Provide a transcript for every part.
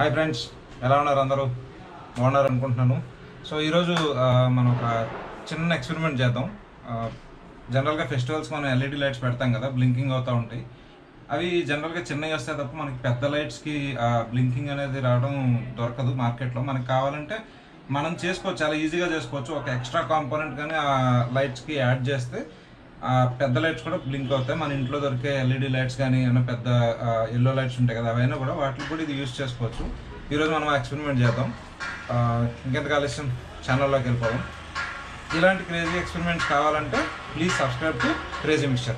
hi friends ఎలా ఉన్నారు అందరూ బాగున్నారు అనుకుంటున్నాను సో ఈరోజు ఆ, మనం ఒక చిన్న ఎక్స్పెరిమెంట్ చేద్దాం ఆ, జనరల్గా ఫెస్టివల్స్ మనం ఎల్ఈడి లైట్స్ పెడతాం కదా బ్లింకింగ్ అవుతూ ఉంటాయి అవి జనరల్గా చిన్నవి వస్తాయి తప్ప మనకి పెద్ద లైట్స్కి బ్లింకింగ్ అనేది రావడం దొరకదు మార్కెట్లో మనకి కావాలంటే మనం చేసుకోవచ్చు చాలా ఈజీగా చేసుకోవచ్చు ఒక ఎక్స్ట్రా కాంపోనెంట్ కానీ ఆ లైట్స్కి యాడ్ చేస్తే ఆ పెద్ద లైట్స్ కూడా బ్లింక్ అవుతాయి మన ఇంట్లో దొరికే ఎల్ఈడి లైట్స్ కానీ ఏమైనా పెద్ద ఎల్లో లైట్స్ ఉంటాయి కదా అవైనా కూడా వాటికి కూడా ఇది యూస్ చేసుకోవచ్చు ఈరోజు మనం ఎక్స్పెరిమెంట్ చేద్దాం ఆ, ఇంకెంత ఆలస్యం ఛానల్లోకి వెళ్ళిపోదాం ఇలాంటి క్రేజీ ఎక్స్పెరిమెంట్స్ కావాలంటే please subscribe to crazy mixture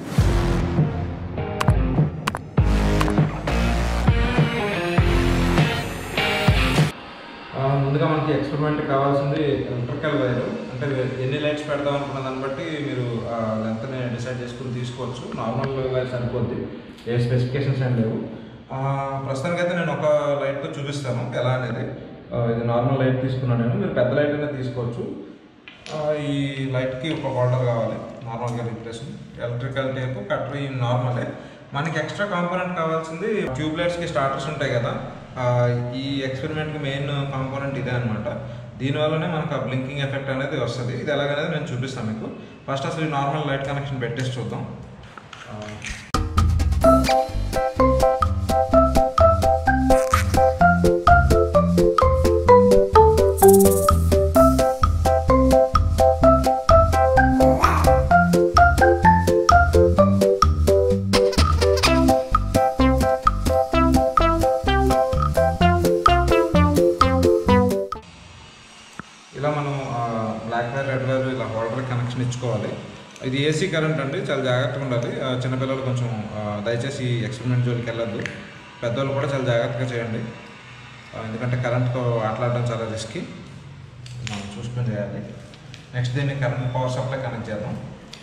ఆ, ముందుగా మనకి ఎక్స్పెరిమెంట్ కావాల్సింది ఎలక్ట్రికల్ వైర్ అంటే ఎన్ని లైట్స్ పెడదాం అనుకున్న దాన్ని బట్టి మీరు లెంత్ని డిసైడ్ చేసుకుని తీసుకోవచ్చు నార్మల్ వైర్ సరిపోద్ది ఏ స్పెసిఫికేషన్స్ ఏం లేవు ఆ, ప్రస్తుతానికైతే నేను ఒక లైట్తో చూపిస్తాను ఎలా అనేది ఆ, ఇది నార్మల్ లైట్ తీసుకున్నాను నేను మీరు పెద్ద లైట్ అనేది తీసుకోవచ్చు ఆ, ఈ లైట్కి ఒక హోల్డర్ కావాలి నార్మల్గా రిప్లేషన్ ఎలక్ట్రికల్ టేప్ కట్టర్ ఈ నార్మలే మనకి ఎక్స్ట్రా కాంపోనెంట్ కావాల్సింది ట్యూబ్ లైట్స్కి స్టార్టర్స్ ఉంటాయి కదా ఆ, ఈ ఎక్స్పెరిమెంట్కి మెయిన్ కాంపోనెంట్ ఇదే అనమాట దీనివల్లనే మనకు ఆ బ్లింకింగ్ ఎఫెక్ట్ అనేది వస్తుంది ఇది ఎలాగనేది నేను చూపిస్తాను మీకు ఫస్ట్ అసలు ఈ నార్మల్ లైట్ కనెక్షన్ పెట్టేసి చూద్దాం ఆ, ఇలా మనం బ్లాక్ వైర్ రెడ్ వైర్ ఇలా హోల్డర్ కనెక్షన్ ఇచ్చుకోవాలి ఇది ఏసీ కరెంట్ అండి చాలా జాగ్రత్తగా ఉండాలి ఆ, చిన్నపిల్లలు కొంచెం ఆ, దయచేసి ఎక్స్పెరిమెంట్ జోలికి వెళ్ళొద్దు పెద్దవాళ్ళు కూడా చాలా జాగ్రత్తగా చేయండి ఆ, ఎందుకంటే కరెంట్తో ఆటలాడడం చాలా రిస్కీ మనం చూసుకొని చేయాలి నెక్స్ట్ దీన్ని కరెంట్ పవర్ సప్లై కనెక్ట్ చేద్దాం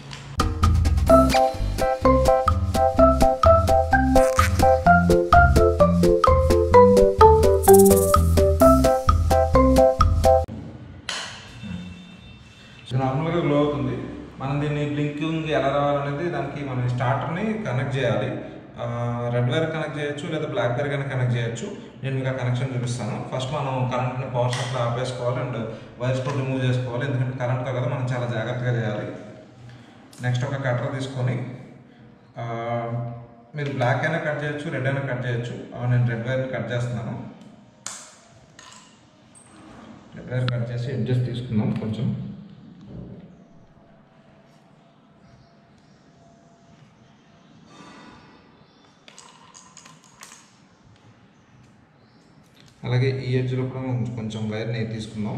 ఇది నార్మల్గా గ్లో అవుతుంది మనం దీన్ని బ్లింకింగ్ ఎలా రావాలనేది దానికి మనం స్టార్టర్ని కనెక్ట్ చేయాలి రెడ్ వైర్ కనెక్ట్ చేయొచ్చు లేదా బ్లాక్ వైర్ కానీ కనెక్ట్ చేయొచ్చు నేను మీకు ఆ కనెక్షన్ చూపిస్తాను ఫస్ట్ మనం కరెంట్ని పవర్ సప్లై ఆపేసుకోవాలి అండ్ వైర్స్ కూడా రిమూవ్ చేసుకోవాలి ఎందుకంటే కరెంట్తో కదా మనం చాలా జాగ్రత్తగా చేయాలి నెక్స్ట్ ఒక కట్టర్ తీసుకొని ఆ, మీరు బ్లాక్ అయినా కట్ చేయొచ్చు రెడ్ అయినా కట్ చేయొచ్చు ఆ, నేను రెడ్ వైర్ని కట్ చేస్తున్నాను రెడ్ వైర్ కట్ చేసి అడ్జస్ట్ తీసుకుందాం కొంచెం అలాగే ఈ ఎడ్జ్లో కూడా మనం కొంచెం వైర్ని తీసుకుందాం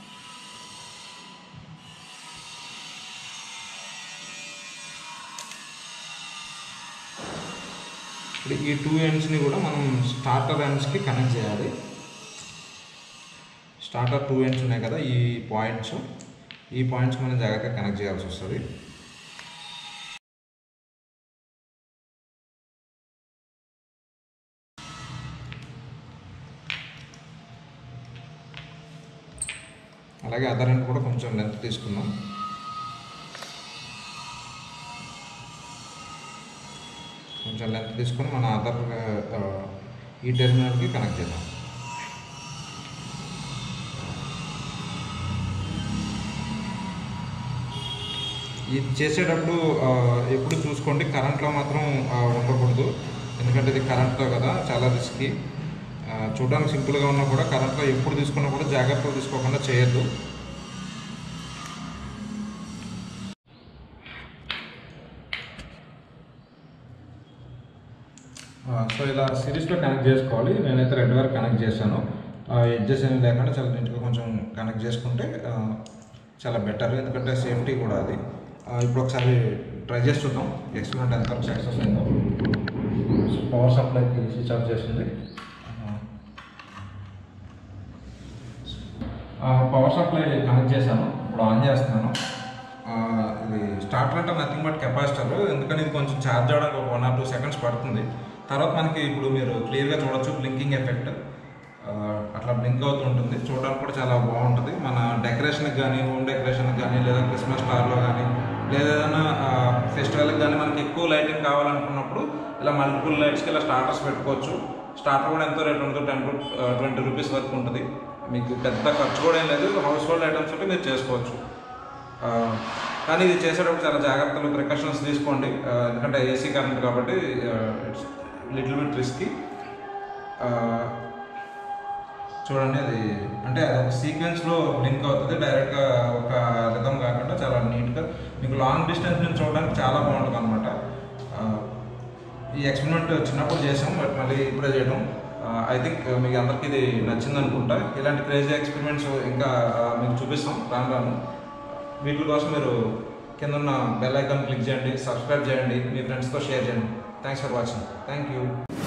ఇప్పుడు ఈ టూ ఎండ్స్ని కూడా మనం స్టార్టర్ ఎండ్స్కి కనెక్ట్ చేయాలి స్టార్టర్ టూ ఎండ్స్ ఉన్నాయి కదా ఈ పాయింట్స్ ఈ పాయింట్స్ మనం జాగ్రత్తగా కనెక్ట్ చేయాల్సి వస్తుంది అలాగే అదర్ ఎండ్ కూడా కొంచెం లెంత్ తీసుకుందాం కొంచెం లెంత్ తీసుకొని మన అదర్ ఈ టెర్మినల్కి కనెక్ట్ చేద్దాం ఇది చేసేటప్పుడు ఆ, ఎప్పుడు చూసుకోండి కరెంట్లో మాత్రం ఆ, ఉండకూడదు ఎందుకంటే ఇది కరెంట్తో కదా చాలా రిస్కీ ఆ, చూడడానికి సింపుల్గా ఉన్నా కూడా కరెంట్లో ఎప్పుడు తీసుకున్నా కూడా జాగ్రత్తలు తీసుకోకుండా చేయొద్దు ఆ, సో ఇలా సిరీస్లో కనెక్ట్ చేసుకోవాలి నేనైతే రెడ్ వైర్ కనెక్ట్ చేశాను ఎడ్జెస్ ఏమి లేకుండా చాలా నీట్గా కొంచెం కనెక్ట్ చేసుకుంటే ఆ, చాలా బెటర్ ఎందుకంటే సేఫ్టీ కూడా అది ఆ, ఇప్పుడు ఒకసారి ట్రై చేసి చూద్దాం ఎక్స్పెరిమెంట్ ఎంతవరకు సక్సెస్ అయిందో పవర్ సప్లైకి స్విచ్ ఆఫ్ చేసింది పవర్ సప్లై కనెక్ట్ చేశాను ఇప్పుడు ఆన్ చేస్తున్నాను ఆ, ఇది స్టార్టర్ అంటే నథింగ్ బట్ కెపాసిటర్ ఎందుకని ఇది కొంచెం ఛార్జ్ అవ్వడానికి ఒక వన్ ఆర్ టూ సెకండ్స్ పడుతుంది తర్వాత మనకి ఇప్పుడు మీరు క్లియర్గా చూడొచ్చు బ్లింకింగ్ ఎఫెక్ట్ అట్లా బ్లింక్ అవుతూ ఉంటుంది చూడడానికి కూడా చాలా బాగుంటుంది మన డెకరేషన్కి కానీ హోమ్ డెకరేషన్కి కానీ లేదా క్రిస్మస్ స్టార్లో కానీ లేదా ఏదైనా ఫెస్టివల్కి కానీ మనకి ఎక్కువ లైటింగ్ కావాలనుకున్నప్పుడు ఇలా మల్టిపుల్ లైట్స్కి ఇలా స్టార్టర్స్ పెట్టుకోవచ్చు స్టార్టర్ కూడా ఎంతో రేట్ ఉంటుంది టెన్ టు ట్వంటీ రూపీస్ వరకు ఉంటుంది మీకు పెద్ద ఖర్చు కూడా ఏం లేదు హౌస్ హోల్డ్ ఐటమ్స్ ఉంటే మీరు చేసుకోవచ్చు ఆ, కానీ ఇది చేసేటప్పుడు చాలా జాగ్రత్తలు ప్రికాషన్స్ తీసుకోండి ఆ, ఎందుకంటే ఏసీ కరెంట్ కాబట్టి ఇట్స్ లిటిల్ బిట్ రిస్కీ చూడండి అది అంటే అది ఒక సీక్వెన్స్లో లింక్ అవుతుంది డైరెక్ట్గా ఒక రిధం కాకుండా చాలా నీట్గా మీకు లాంగ్ డిస్టెన్స్ నుంచి చూడడానికి చాలా బాగుంటుంది అనమాట ఈ ఎక్స్పెరిమెంట్ చిన్నప్పుడు చేసాం బట్ మళ్ళీ ఇప్పుడే చేయడం ఐ థింక్ మీకు అందరికీ ఇది నచ్చింది అనుకుంటా ఇలాంటి క్రేజీ ఎక్స్పెరిమెంట్స్ ఇంకా ఆ, మీకు చూపిస్తాం రాను రాను వీటి కోసం మీరు కింద ఉన్న బెల్ ఐకాన్ క్లిక్ చేయండి సబ్స్క్రైబ్ చేయండి మీ ఫ్రెండ్స్తో షేర్ చేయండి thanks for watching thank you